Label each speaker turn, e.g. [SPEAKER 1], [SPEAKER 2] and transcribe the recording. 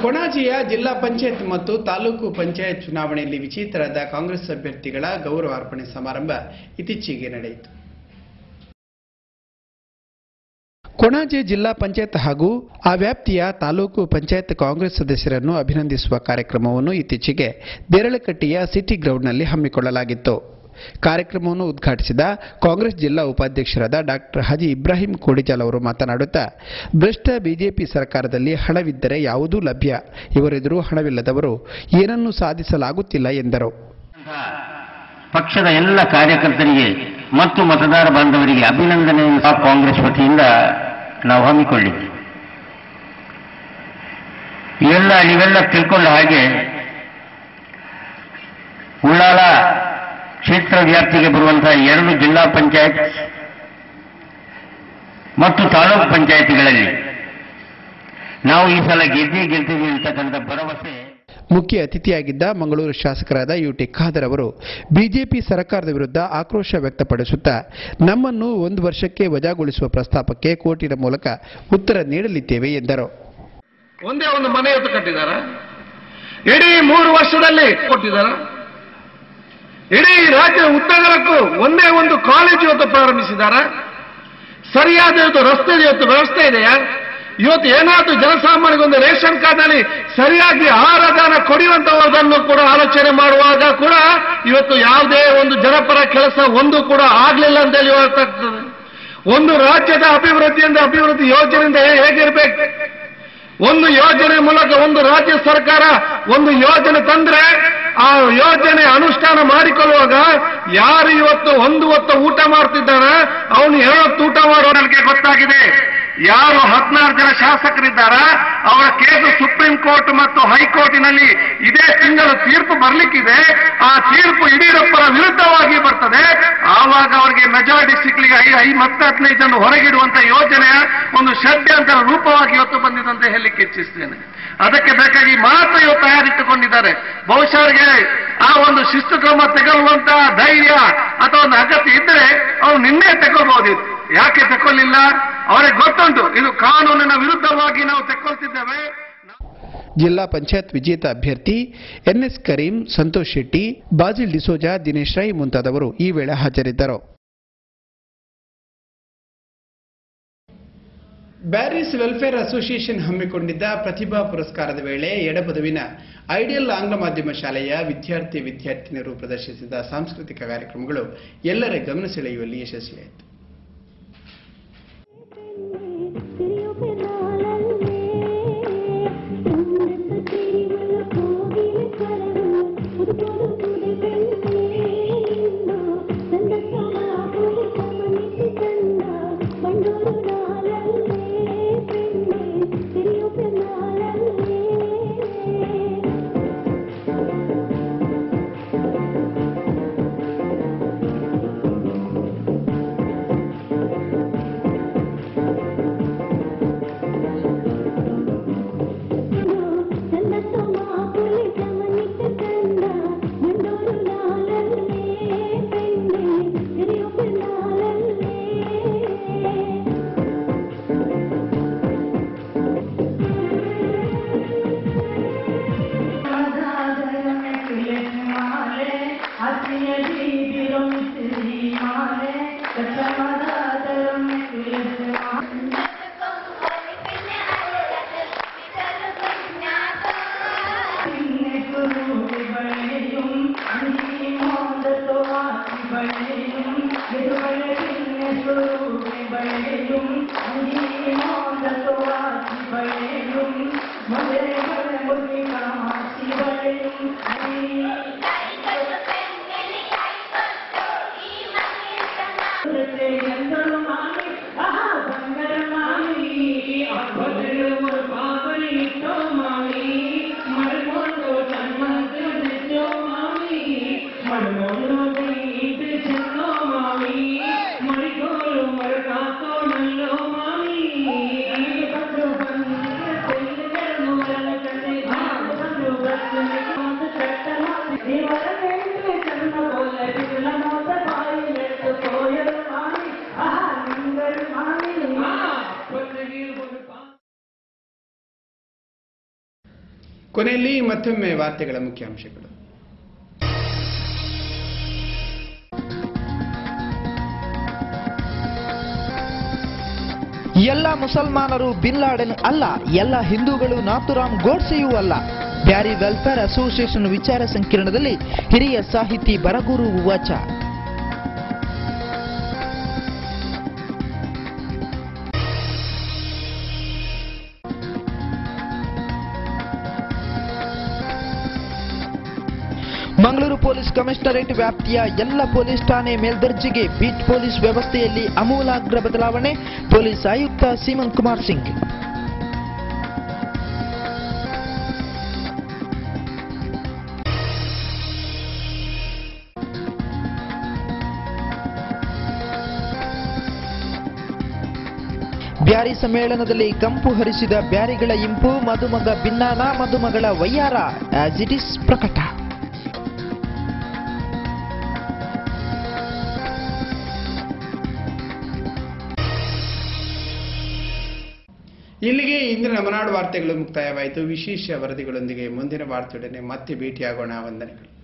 [SPEAKER 1] ಕೊಣಾಜಿಯ ಜಿಲ್ಲಾ ಪಂಚಾಯತ್ ಮತ್ತು ತಾಲೂಕು ಪಂಚಾಯತ್ ಚುನಾವಣೆಯಲ್ಲಿ ವಿಜೇತರಾದ ಕಾಂಗ್ರೆಸ್ ಅಭ್ಯರ್ಥಿಗಳ ಗೌರವಾರ್ಪಣೆ ಸಮಾರಂಭ ಇತ್ತೀಚೆಗೆ ನಡೆಯಿತು ಕೊಣಾಜೆ ಜಿಲ್ಲಾ ಪಂಚಾಯತ್ ಹಾಗೂ ಆ ವ್ಯಾಪ್ತಿಯ ತಾಲೂಕು ಪಂಚಾಯತ್ ಕಾಂಗ್ರೆಸ್ ಸದಸ್ಯರನ್ನು ಅಭಿನಂದಿಸುವ ಕಾರ್ಯಕ್ರಮವನ್ನು ಇತ್ತೀಚೆಗೆ ದೇರಳಕಟ್ಟೆಯ ಸಿಟಿ ಗ್ರೌಂಡ್ನಲ್ಲಿ ಹಮ್ಮಿಕೊಳ್ಳಲಾಗಿತ್ತು ಕಾರ್ಯಕ್ರಮವನ್ನು ಉದ್ಘಾಟಿಸಿದ ಕಾಂಗ್ರೆಸ್ ಜಿಲ್ಲಾ ಉಪಾಧ್ಯಕ್ಷರಾದ ಡಾಕ್ಟರ್ ಹಾಜಿ ಇಬ್ರಾಹಿಂ ಕೋಡಿಜಾಲ್ ಅವರು ಮಾತನಾಡುತ್ತಾ ಭ್ರಷ್ಟ ಬಿಜೆಪಿ ಸರ್ಕಾರದಲ್ಲಿ ಹಣವಿದ್ದರೆ ಯಾವುದೂ ಲಭ್ಯ ಇವರೆದುರು ಹಣವಿಲ್ಲದವರು ಏನನ್ನೂ ಸಾಧಿಸಲಾಗುತ್ತಿಲ್ಲ ಎಂದರು
[SPEAKER 2] ಪಕ್ಷದ ಎಲ್ಲ ಕಾರ್ಯಕರ್ತರಿಗೆ ಮತ್ತು ಮತದಾರ ಬಾಂಧವರಿಗೆ ಅಭಿನಂದನೆಯನ್ನು ಸಹ ಕಾಂಗ್ರೆಸ್ ವತಿಯಿಂದ ನಾವು ಹಮ್ಮಿಕೊಂಡಿದ್ವಿ ಇವೆಲ್ಲ ನೀವೆಲ್ಲ ತಿಳ್ಕೊಂಡ ಹಾಗೆ ಉಳ್ಳಾಲ ಕ್ಷೇತ್ರ ವ್ಯಾಪ್ತಿಗೆ ಬರುವಂತಹ ಎರಡು ಜಿಲ್ಲಾ ಪಂಚಾಯತ್ ಮತ್ತು ತಾಲೂಕು ಪಂಚಾಯತಿಗಳಲ್ಲಿ ನಾವು ಈ ಸಲ ಗೆದ್ದೇ ಗೆಲ್ತೀವಿ ಅಂತಕ್ಕಂಥ ಭರವಸೆ
[SPEAKER 1] ಮುಖ್ಯ ಅತಿಥಿಯಾಗಿದ್ದ ಮಂಗಳೂರು ಶಾಸಕರಾದ ಯು ಟಿ ಖಾದರ್ ಅವರು ಬಿಜೆಪಿ ಸರ್ಕಾರದ ವಿರುದ್ಧ ಆಕ್ರೋಶ ವ್ಯಕ್ತಪಡಿಸುತ್ತಾ ನಮ್ಮನ್ನು ಒಂದು ವರ್ಷಕ್ಕೆ ವಜಾಗೊಳಿಸುವ ಪ್ರಸ್ತಾಪಕ್ಕೆ ಕೋರ್ಟಿನ ಮೂಲಕ ಉತ್ತರ ನೀಡಲಿದ್ದೇವೆ ಎಂದರು
[SPEAKER 3] ಒಂದೇ ಒಂದು ಮನೆ ಹೊತ್ತು ಕಟ್ಟಿದಾರ ಇಡೀ ಮೂರು ವರ್ಷದಲ್ಲಿ ಕೊಟ್ಟಿದಾರ ಇಡೀ ರಾಜ್ಯ ಉದ್ದಗಲಕ್ಕೂ ಒಂದೇ ಒಂದು ಕಾಲೇಜು ಇವತ್ತು ಪ್ರಾರಂಭಿಸಿದಾರ ಸರಿಯಾದ ಇವತ್ತು ರಸ್ತೆ ಇವತ್ತು ವ್ಯವಸ್ಥೆ ಇದೆಯಾ ಇವತ್ತು ಏನಾದ್ರೂ ಜನಸಾಮಾನ್ಯಗೊಂದು ರೇಷನ್ ಕಾರ್ಡ್ನಲ್ಲಿ ಸರಿಯಾಗಿ ಆಹಾರದಾನ ಕೊಡುವಂತವರನ್ನು ಕೂಡ ಆಲೋಚನೆ ಮಾಡುವಾಗ ಕೂಡ ಇವತ್ತು ಯಾವುದೇ ಒಂದು ಜನಪರ ಕೆಲಸ ಒಂದು ಕೂಡ ಆಗ್ಲಿಲ್ಲ ಅಂತ ಹೇಳಿ ಹೇಳ್ತಾಗ್ತದೆ ಒಂದು ರಾಜ್ಯದ ಅಭಿವೃದ್ಧಿಯಿಂದ ಅಭಿವೃದ್ಧಿ ಯೋಜನೆಯಿಂದ ಹೇಗಿರ್ಬೇಕು ಒಂದು ಯೋಜನೆ ಮೂಲಕ ಒಂದು ರಾಜ್ಯ ಸರ್ಕಾರ ಒಂದು ಯೋಜನೆ ತಂದ್ರೆ ಆ ಯೋಜನೆ ಅನುಷ್ಠಾನ ಮಾಡಿಕೊಳ್ಳುವಾಗ ಯಾರು ಇವತ್ತು ಒಂದು ಹೊತ್ತು ಊಟ ಮಾಡ್ತಿದ್ದಾನೆ ಅವನು ಹೇಳೊತ್ತು ಊಟ ಮಾಡೋ ನನಗೆ ಗೊತ್ತಾಗಿದೆ ಯಾರು ಹದಿನಾರು ಜನ ಶಾಸಕರಿದ್ದಾರ ಅವರ ಕೇಸು ಸುಪ್ರೀಂ ಕೋರ್ಟ್ ಮತ್ತು ಹೈಕೋರ್ಟಿನಲ್ಲಿ ಇದೇ ತಿಂಗಳು ತೀರ್ಪು ಬರ್ಲಿಕ್ಕಿದೆ ಆ ತೀರ್ಪು ಯಡಿಯೂರಪ್ಪರ ವಿರುದ್ಧವಾಗಿ ಬರ್ತದೆ ಆವಾಗ ಅವರಿಗೆ ಮೆಜಾರಿಟಿ ಸಿಗ್ಲಿಕ್ಕೆ ಐ ಐ ಮತ್ತೆ ಹದಿನೈದು ಜನ ಹೊರಗಿಡುವಂತ ಯೋಜನೆಯ ಒಂದು ಷಡ್ಯಂತರ ರೂಪವಾಗಿ ಇವತ್ತು ಬಂದಿದೆ ಅಂತ ಹೇಳಲಿಕ್ಕೆ ಇಚ್ಛಿಸ್ತೇನೆ ಅದಕ್ಕೆ ಬೇಕಾಗಿ ಮಾತ್ರ ಇವತ್ತು ತಯಾರಿಟ್ಟುಕೊಂಡಿದ್ದಾರೆ ಬಹುಶಃ ಅವರಿಗೆ ಆ ಒಂದು ಶಿಸ್ತು ಕ್ರಮ ತೆಗೊಳ್ಳುವಂತ ಧೈರ್ಯ ಅಥವಾ ಒಂದು ಅಗತ್ಯ ಇದ್ರೆ ಅವ್ರು ನಿನ್ನೆ ತಗೊಳ್ಬಹುದಿತ್ತು ಯಾಕೆ ತಗೊಳ್ಳಿಲ್ಲ ಅವರಿಗೆ ಗೊತ್ತುಂಟು ಇದು ಕಾನೂನಿನ ವಿರುದ್ಧವಾಗಿ ನಾವು ತಗೊಳ್ತಿದ್ದೇವೆ
[SPEAKER 1] ಜಿಲ್ಲಾ ಪಂಚಾಯತ್ ವಿಜೇತ ಅಭ್ಯರ್ಥಿ ಎನ್ಎಸ್ ಕರೀಂ ಸಂತೋಷ್ ಶೆಟ್ಟಿ ಬಾಜಿಲ್ ಡಿಸೋಜಾ ದಿನೇಶ್ ರೈ ಮುಂತಾದವರು ಈ ವೇಳೆ ಹಾಜರಿದ್ದರು ಬ್ಯಾರಿಸ್ ವೆಲ್ಫೇರ್ ಅಸೋಸಿಯೇಷನ್ ಹಮ್ಮಿಕೊಂಡಿದ್ದ ಪ್ರತಿಭಾ ಪುರಸ್ಕಾರದ ವೇಳೆ ಎಡಪದವಿನ ಐಡಿಯಲ್ ಆಂಗ್ಲ ಮಾಧ್ಯಮ ಶಾಲೆಯ ವಿದ್ಯಾರ್ಥಿ ವಿದ್ಯಾರ್ಥಿನಿಯರು ಪ್ರದರ್ಶಿಸಿದ ಸಾಂಸ್ಕೃತಿಕ ಕಾರ್ಯಕ್ರಮಗಳು ಎಲ್ಲರ ಗಮನ ಸೆಳೆಯುವಲ್ಲಿ ಯಶಸ್ವಿಯಾಯಿತು
[SPEAKER 4] ಮಾಮಿ
[SPEAKER 1] ಕೊನೆಯಲ್ಲಿ ಮತ್ತೊಮ್ಮೆ ವಾರ್ತೆಗಳ ಮುಖ್ಯಾಂಶಗಳು
[SPEAKER 4] ಎಲ್ಲ ಮುಸಲ್ಮಾನರು ಬಿನ್ ಲಾಡೆನ್ ಅಲ್ಲ ಎಲ್ಲ ಹಿಂದೂಗಳು ನಾಥುರಾಮ್ ಗೋಡ್ಸೆಯೂ ಅಲ್ಲ ಬ್ಯಾರಿ ವೆಲ್ಫೇರ್ ಅಸೋಸಿಯೇಷನ್ ವಿಚಾರ ಸಂಕಿರಣದಲ್ಲಿ ಹಿರಿಯ ಸಾಹಿತಿ ಬರಗೂರು ವಾಚ ಮಂಗಳೂರು ಪೊಲೀಸ್ ಕಮಿಷನರೇಟ್ ವ್ಯಾಪ್ತಿಯ ಎಲ್ಲ ಪೊಲೀಸ್ ಠಾಣೆ ಮೇಲ್ದರ್ಜೆಗೆ ಬೀಟ್ ಪೊಲೀಸ್ ವ್ಯವಸ್ಥೆಯಲ್ಲಿ ಅಮೂಲಾಗ್ರ ಬದಲಾವಣೆ ಪೊಲೀಸ್ ಆಯುಕ್ತ ಸೀಮಂತ್ ಕುಮಾರ್ ಸಿಂಗ್ ಬ್ಯಾರಿ ಸಮ್ಮೇಳನದಲ್ಲಿ ಕಂಪು ಹರಿಸಿದ ಬ್ಯಾರಿಗಳ ಇಂಪು ಮದುಮಗ ಭಿನ್ನಾನ ಮದುಮಗಳ ವಯ್ಯಾರ ಆಸ್ ಇಟ್ ಇಸ್ ಪ್ರಕಟ
[SPEAKER 1] ಇಲ್ಲಿಗೆ ಇಂದಿನ ಮನಾಡು ವಾರ್ತೆಗಳು ಮುಕ್ತಾಯವಾಯಿತು ವಿಶೇಷ ವರದಿಗಳೊಂದಿಗೆ ಮುಂದಿನ ವಾರ್ತೆಯೊಡನೆ ಮತ್ತೆ ಭೇಟಿಯಾಗೋಣ ವಂದನೆಗಳು